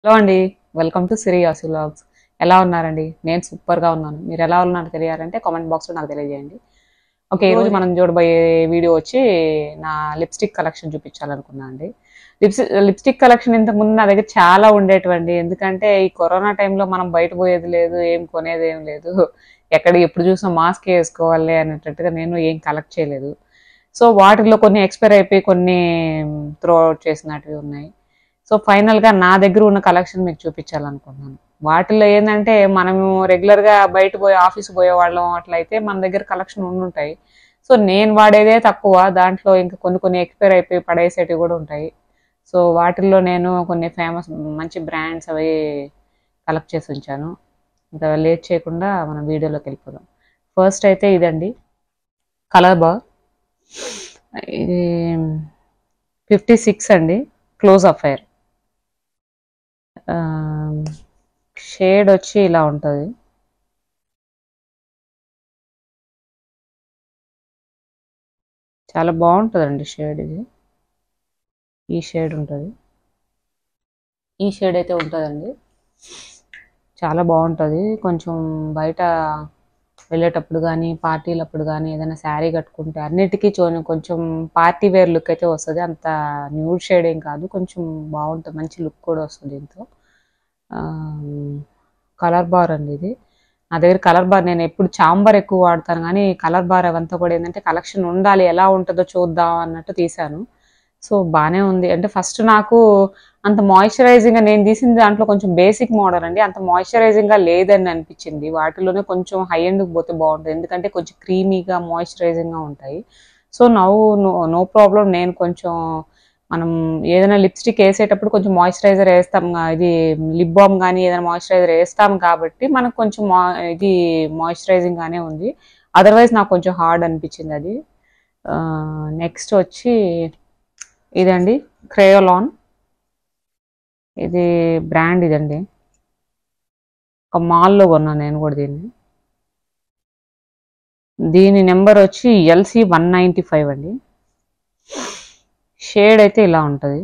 Hello అండి welcome to సిరియాసి vlogs ఎలా ఉన్నారండి నేను సూపర్గా ఉన్నాను మీరు ఎలా ఉన్నారో తెలియాలంటే కామెంట్ బాక్స్లో నాకు తెలియజేయండి ఓకే ఈరోజు మనం చూడబోయే వీడియో వచ్చి నా లిప్స్టిక్ కలెక్షన్ చూపించాలనుకున్నా అండి లిప్స్ లిప్స్టిక్ కలెక్షన్ ఇంతకు ముందు నా దగ్గర చాలా ఉండేటివండి ఎందుకంటే ఈ కరోనా టైంలో మనం బయట పోయేది లేదు ఏం కొనేది ఏం లేదు ఎక్కడ ఎప్పుడు చూసినా మాస్క్ వేసుకోవాలి అనేటట్టుగా నేను ఏం కలెక్ట్ చేయలేదు సో వాటిల్లో కొన్ని ఎక్స్పైర్ అయిపోయి కొన్ని త్రో అవుట్ చేసినట్టువి ఉన్నాయి సో ఫైనల్గా నా దగ్గర ఉన్న కలెక్షన్ మీకు చూపించాలనుకుంటున్నాను వాటిల్లో ఏంటంటే మనము రెగ్యులర్గా బయట పోయి ఆఫీస్ పోయే వాళ్ళం అట్లయితే మన దగ్గర కలెక్షన్ ఉండుంటాయి సో నేను వాడేదే తక్కువ దాంట్లో ఇంకా కొన్ని కొన్ని ఎక్స్పైర్ అయిపోయి పడేసేటివి కూడా ఉంటాయి సో వాటిల్లో నేను కొన్ని ఫేమస్ మంచి బ్రాండ్స్ అవి కలెక్ట్ చేసి ఉంచాను ఇంకా లేట్ చేయకుండా మనం వీడియోలోకి వెళ్ళిపోదాం ఫస్ట్ అయితే ఇదండి కలర్ బార్ ఇది ఫిఫ్టీ సిక్స్ అండి క్లోజ్ అఫైర్ షేడ్ వచ్చి ఇలా ఉంటుంది చాలా బాగుంటుందండి షేడ్ ఇది ఈ షేడ్ ఉంటుంది ఈ షేడ్ అయితే ఉంటుందండి చాలా బాగుంటుంది కొంచెం బయట వెళ్ళేటప్పుడు కానీ పార్టీలప్పుడు కానీ ఏదైనా శారీ కట్టుకుంటే అన్నిటికీ చో- కొంచెం పార్టీ వేర్ లుక్ అయితే వస్తుంది అంత న్యూడ్ షేడ్ ఏం కాదు కొంచెం బాగుంటుంది మంచి లుక్ కూడా వస్తుంది దీంతో కలర్ బార్ అండి ఇది నా దగ్గర కలర్ బార్ నేను ఎప్పుడు చాంబర్ ఎక్కువ వాడతాను కానీ కలర్ బార్ అవంతా కూడా ఏంటంటే కలెక్షన్ ఉండాలి ఎలా ఉంటుందో చూద్దాం అన్నట్టు తీశాను సో బాగానే ఉంది అంటే ఫస్ట్ నాకు అంత మాయిశ్చరైజింగ్ నేను తీసిన దాంట్లో కొంచెం బేసిక్ మోడల్ అండి అంత మాయిశ్చరైజింగ్ గా లేదని అనిపించింది వాటిలోనే కొంచెం హై ఎండ్కి పోతే బాగుంటుంది ఎందుకంటే కొంచెం క్రీమీగా మాయిశ్చరైజింగ్ గా ఉంటాయి సో నవ్వు నో ప్రాబ్లం నేను కొంచెం మనం ఏదైనా లిప్స్టిక్ వేసేటప్పుడు కొంచెం మాయిశ్చరైజర్ వేస్తాం గా- ఇది లిప్ బామ్ కానీ ఏదైనా మాయిశ్చరైజర్ వేస్తాం కాబట్టి మనకు కొంచెం మా- ఇది మాయిశ్చరైజింగ్ గానే ఉంది అదర్వైజ్ నాకు కొంచెం హార్డ్ అనిపించింది అది నెక్స్ట్ వచ్చి ఇదండి క్రేయోలాన్ ఇది బ్రాండ్ ఇదండి ఒక మాల్లో కొన్నాను నేను కూడా దీన్ని దీని నెంబర్ వచ్చి ఎల్సి వన్ నైంటీ ఫైవ్ అండి షేడ్ అయితే ఇలా ఉంటుంది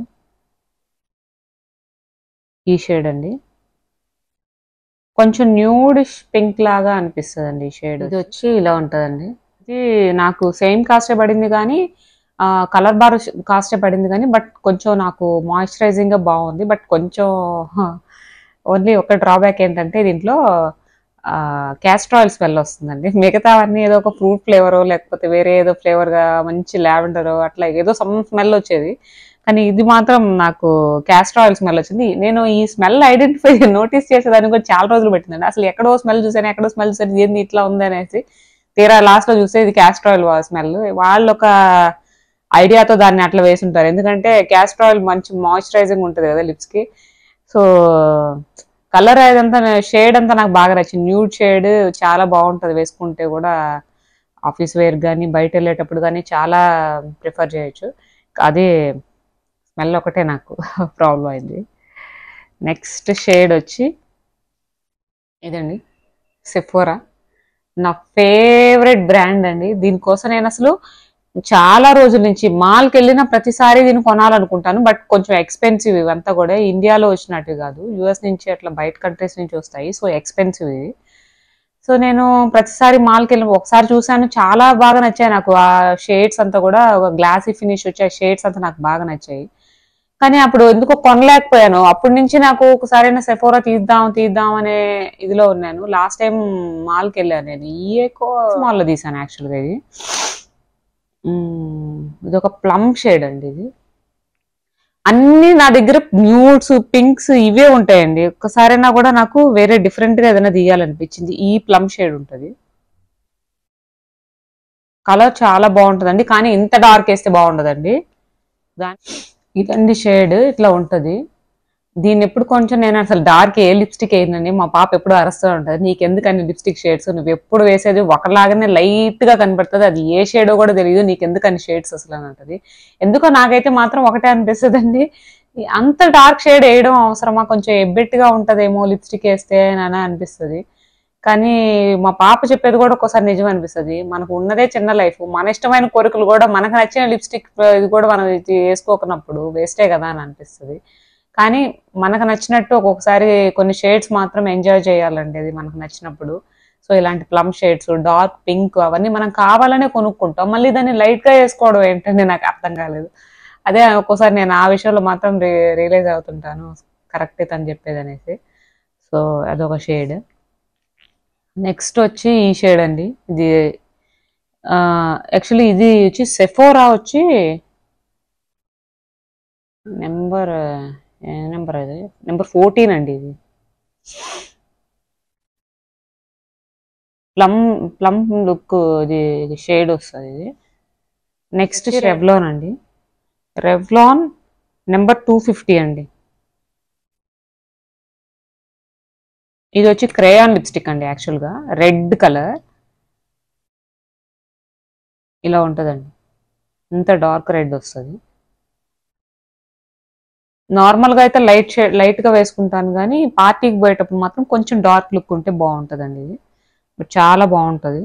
ఈ షేడ్ అండి కొంచెం న్యూడ్ పింక్ లాగా అనిపిస్తుంది అండి ఈ షేడ్ ఇది వచ్చి ఇలా ఉంటుందండి ఇది నాకు సేమ్ కాస్టే పడింది కానీ కలర్ బార్ కాస్టే పడింది కానీ బట్ కొంచెం నాకు మాయిశ్చరైజింగ్ గా బాగుంది బట్ కొంచెం ఓన్లీ ఒక డ్రాబ్యాక్ ఏంటంటే దీంట్లో క్యాస్టర్ ఆయిల్ స్మెల్ వస్తుందండి మిగతావన్నీ ఏదో ఒక ఫ్రూట్ ఫ్లేవర్ లేకపోతే వేరే ఏదో ఫ్లేవర్ గా మంచి లావెండర్ అట్లా ఏదో సమ్ స్మెల్ వచ్చేది కానీ ఇది మాత్రం నాకు క్యాస్టర్ ఆయిల్ స్మెల్ వచ్చింది నేను ఈ స్మెల్ ఐడెంటిఫై నోటీస్ చేసేదానికి కూడా చాలా రోజులు పెట్టిందండి అసలు ఎక్కడో స్మెల్ చూసాను ఎక్కడో స్మెల్ చూసాను ఏంది ఇట్లా ఉంది అనేసి తీరా లాస్ట్ లో చూస్తే ఇది క్యాస్టర్ ఆయిల్ స్మెల్ వాళ్ళు ఒక ఐడియాతో దాన్ని అట్లా వేసి ఉంటారు ఎందుకంటే క్యాస్టర్ ఆయిల్ మంచి మాయిశ్చరైజింగ్ ఉంటుంది కదా లిప్స్ కి సో కలర్ అదంతా షేడ్ అంతా నాకు బాగా నచ్చింది న్యూడ్ షేడ్ చాలా బాగుంటుంది వేసుకుంటే కూడా ఆఫీస్ వేర్ కానీ బయట వెళ్ళేటప్పుడు కానీ చాలా ప్రిఫర్ చేయొచ్చు అదే స్మెల్ ఒకటే నాకు ప్రాబ్లం అయింది నెక్స్ట్ షేడ్ వచ్చి ఇదండి సెఫోరా నా ఫేవరెట్ బ్రాండ్ అండి దీనికోసం నేను అసలు చాలా రోజుల నుంచి మాల్కి వెళ్ళిన ప్రతిసారి దీన్ని కొనాలనుకుంటాను బట్ కొంచెం ఎక్స్పెన్సివ్ ఇవంతా కూడా ఇండియాలో వచ్చినట్టు కాదు యుఎస్ నుంచి అట్లా బయట కంట్రీస్ నుంచి వస్తాయి సో ఎక్స్పెన్సివ్ ఇది సో నేను ప్రతిసారి మాల్కి వెళ్ళి ఒకసారి చూసాను చాలా బాగా నచ్చాయి నాకు ఆ షేడ్స్ అంతా కూడా ఒక గ్లాసీ ఫినిష్ వచ్చే ఆ షేడ్స్ అంతా నాకు బాగా నచ్చాయి కానీ అప్పుడు ఎందుకో కొనలేకపోయాను అప్పటి నుంచి నాకు ఒకసారైనా సెఫోరా తీద్దాం తీద్దాం అనే ఇదిలో ఉన్నాను లాస్ట్ టైం మాల్కి వెళ్ళాను నేను ఈ ఎక్కువ మాల్లో తీసాను యాక్చువల్గా ఇది మ్మ్. ఇది ఒక ప్లమ్ షేడ్ అండి ఇది అన్ని నా దగ్గర న్యూడ్స్ పింక్స్ ఇవే ఉంటాయండి ఒక్కసారైనా కూడా నాకు వేరే డిఫరెంట్ గా ఏదైనా తీయాలనిపించింది ఈ ప్లమ్ షేడ్ ఉంటుంది కలర్ చాలా బాగుంటుందండి కానీ ఇంత డార్క్ వేస్తే బాగుండదండి దాని ఇదండి షేడ్ ఇట్లా ఉంటది దీన్ని ఎప్పుడు కొంచెం నేను అసలు డార్క్ ఏ లిప్స్టిక్ వేయనండి మా పాప ఎప్పుడు అరుస్తూ ఉంటుంది నీకెందుకని లిప్స్టిక్ షేడ్స్ నువ్వు ఎప్పుడు వేసేది ఒకలాగానే లైట్ గా కనబడుతుంది అది ఏ షేడో కూడా తెలియదు నీకెందుకని షేడ్స్ అసలు అని అంటది ఎందుకో నాకైతే మాత్రం ఒకటే అనిపిస్తుంది అండి అంత డార్క్ షేడ్ వేయడం అవసరమా కొంచెం ఎబ్బెట్టుగా ఉంటదేమో లిప్స్టిక్ వేస్తే అని అనిపిస్తుంది కానీ మా పాప చెప్పేది కూడా ఒక్కోసారి నిజం అనిపిస్తుంది మనకు ఉన్నదే చిన్న లైఫ్ మన ఇష్టమైన కోరికలు కూడా మనకు నచ్చిన లిప్స్టిక్ ఇది కూడా మనం ఇది వేసుకోకున్నప్పుడు వేస్టే కదా అని అనిపిస్తుంది కానీ మనకు నచ్చినట్టు ఒక్కొక్కసారి కొన్ని షేడ్స్ మాత్రం ఎంజాయ్ చేయాలండి అది మనకు నచ్చినప్పుడు సో ఇలాంటి ప్లమ్ షేడ్స్ డార్క్ పింక్ అవన్నీ మనం కావాలనే కొనుక్కుంటాం మళ్ళీ దాన్ని లైట్ గా వేసుకోవడం ఏంటంటే నాకు అర్థం కాలేదు అదే ఒక్కోసారి నేను ఆ విషయంలో మాత్రం రియలైజ్ అవుతుంటాను కరెక్ట్ తను చెప్పేది అనేసి సో అదొక షేడ్ నెక్స్ట్ వచ్చి ఈ షేడ్ అండి ఇది యాక్చువల్లీ ఇది వచ్చి సెఫోరా వచ్చి నెంబర్ ఏ నెంబర్ అది నెంబర్ ఫోర్టీన్ అండి ఇది ప్లమ్ ప్లమ్ లుక్ ఇది షేడ్ వస్తుంది ఇది నెక్స్ట్ రెవ్లాన్ అండి రెవ్లాన్ నెంబర్ టూ ఫిఫ్టీ అండి ఇది వచ్చి క్రేయాన్ లిప్స్టిక్ అండి యాక్చువల్గా రెడ్ కలర్ ఇలా ఉంటుందండి ఇంత డార్క్ రెడ్ వస్తుంది నార్మల్గా అయితే లైట్ షేడ్ లైట్గా వేసుకుంటాను కానీ పార్టీకి పోయేటప్పుడు మాత్రం కొంచెం డార్క్ లుక్ ఉంటే బాగుంటుందండి ఇది బట్ చాలా బాగుంటుంది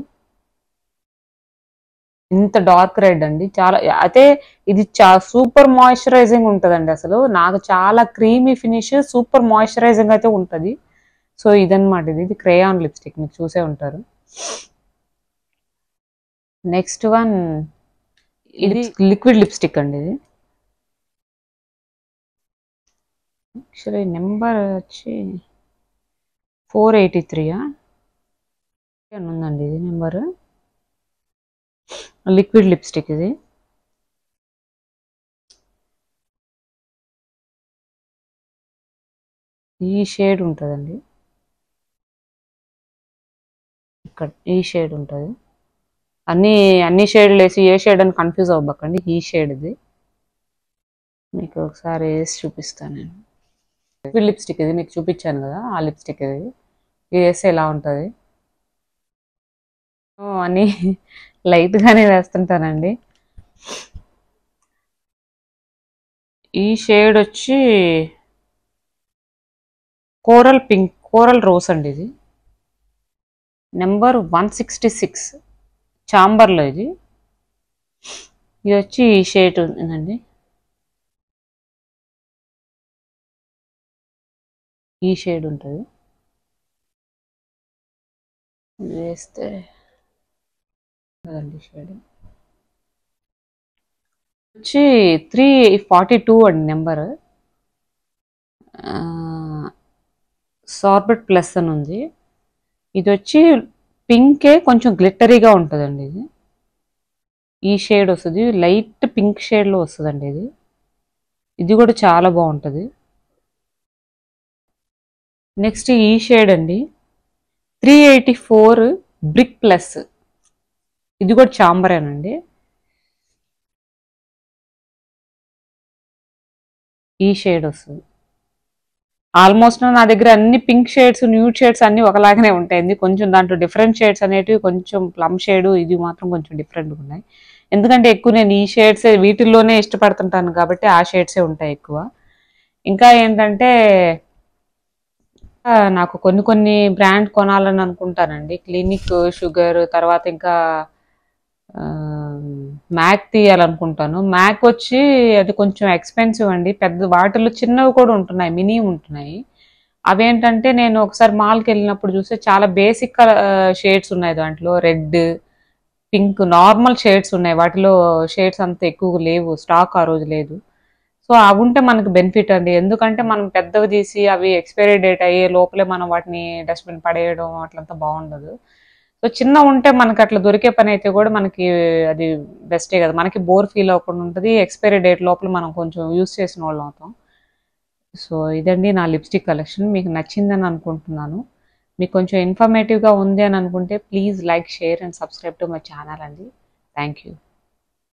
ఇంత డార్క్ రెడ్ అండి చాలా అయితే ఇది చా సూపర్ మాయిశ్చరైజింగ్ ఉంటుందండి అసలు నాకు చాలా క్రీమీ ఫినిష్ సూపర్ మాయిశ్చరైజింగ్ అయితే ఉంటుంది సో ఇదన్నమాట ఇది ఇది క్రేయాన్ లిప్స్టిక్ మీకు చూసే ఉంటారు నెక్స్ట్ వన్ ఇది లిక్విడ్ లిప్స్టిక్ అండి ఇది యాక్చువల్లీ నెంబర్ వచ్చి ఫోర్ ఎయిటీ త్రీయా ఉందండి ఇది నెంబర్ లిక్విడ్ లిప్స్టిక్ ఇది ఈ షేడ్ ఉంటుందండి ఇక్కడ ఈ షేడ్ ఉంటుంది అన్ని అన్ని షేడ్లు వేసి ఏ షేడ్ అని కన్ఫ్యూజ్ అవ్వకండి ఈ షేడ్ ఇది మీకు ఒకసారి వేసి చూపిస్తాను నేను లిక్విడ్ లిప్స్టిక్ ఇది మీకు చూపించాను కదా ఆ లిప్స్టిక్ ఇది ఇది వేస్తే ఎలా ఉంటుంది అని లైట్గానే వేస్తుంటానండి ఈ షేడ్ వచ్చి కోరల్ పింక్ కోరల్ రోస్ అండి ఇది నెంబర్ వన్ సిక్స్టీ సిక్స్ చాంబర్లో ఇది ఇది వచ్చి ఈ షేడ్ ఉందండి ఈ షేడ్ ఉంటుంది ఇది వేస్తే అదండి షేడ్ వచ్చి త్రీ ఫార్టీ టూ అండి నెంబర్ సార్బెట్ ప్లస్ అని ఉంది ఇది వచ్చి పింకే కొంచెం గ్లిటరీగా ఉంటుందండి ఇది ఈ షేడ్ వస్తుంది లైట్ పింక్ షేడ్లో వస్తుందండి ఇది ఇది కూడా చాలా బాగుంటుంది నెక్స్ట్ ఈ షేడ్ అండి three eighty four brick plus ఇది కూడా చాంబరేనండి ఈ షేడ్ వస్తుంది ఆల్మోస్ట్ నా దగ్గర అన్ని పింక్ షేడ్స్ న్యూడ్ షేడ్స్ అన్ని ఒకలాగానే ఉంటాయి కొంచెం దాంట్లో డిఫరెంట్ షేడ్స్ అనేటివి కొంచెం ప్లమ్ షేడ్ ఇది మాత్రం కొంచెం డిఫరెంట్గా ఉన్నాయి ఎందుకంటే ఎక్కువ నేను ఈ షేడ్స్ వీటిల్లోనే ఇష్టపడుతుంటాను కాబట్టి ఆ షేడ్సే ఉంటాయి ఎక్కువ ఇంకా ఏంటంటే నాకు కొన్ని కొన్ని బ్రాండ్ కొనాలని అనుకుంటానండి క్లినిక్ షుగర్ తర్వాత ఇంకా మ్యాక్ తీయాలనుకుంటాను మ్యాక్ వచ్చి అది కొంచెం ఎక్స్పెన్సివ్ అండి పెద్ద వాటిలో చిన్నవి కూడా ఉంటున్నాయి మినీ ఉంటున్నాయి అవేంటంటే నేను ఒకసారి మాల్కి వెళ్ళినప్పుడు చూస్తే చాలా బేసిక్ షేడ్స్ ఉన్నాయి దాంట్లో రెడ్ పింక్ నార్మల్ షేడ్స్ ఉన్నాయి వాటిలో షేడ్స్ అంత ఎక్కువ లేవు స్టాక్ ఆ రోజు లేదు సో అవి ఉంటే మనకు బెనిఫిట్ అండి ఎందుకంటే మనం పెద్దవి తీసి అవి ఎక్స్పైరీ డేట్ అయ్యే లోపలే మనం వాటిని డస్ట్బిన్ పడేయడం అట్లంతా బాగుండదు సో చిన్న ఉంటే మనకి అట్లా దొరికే పని అయితే కూడా మనకి అది బెస్టే కదా మనకి బోర్ ఫీల్ అవ్వకుండా ఉంటుంది ఎక్స్పైరీ డేట్ లోపల మనం కొంచెం యూస్ చేసిన వాళ్ళం అవుతాం సో ఇదండి నా లిప్స్టిక్ కలెక్షన్ మీకు నచ్చిందని అనుకుంటున్నాను మీకు కొంచెం ఇన్ఫర్మేటివ్గా ఉంది అని అనుకుంటే please like share and subscribe to my channel అండి థ్యాంక్ యూ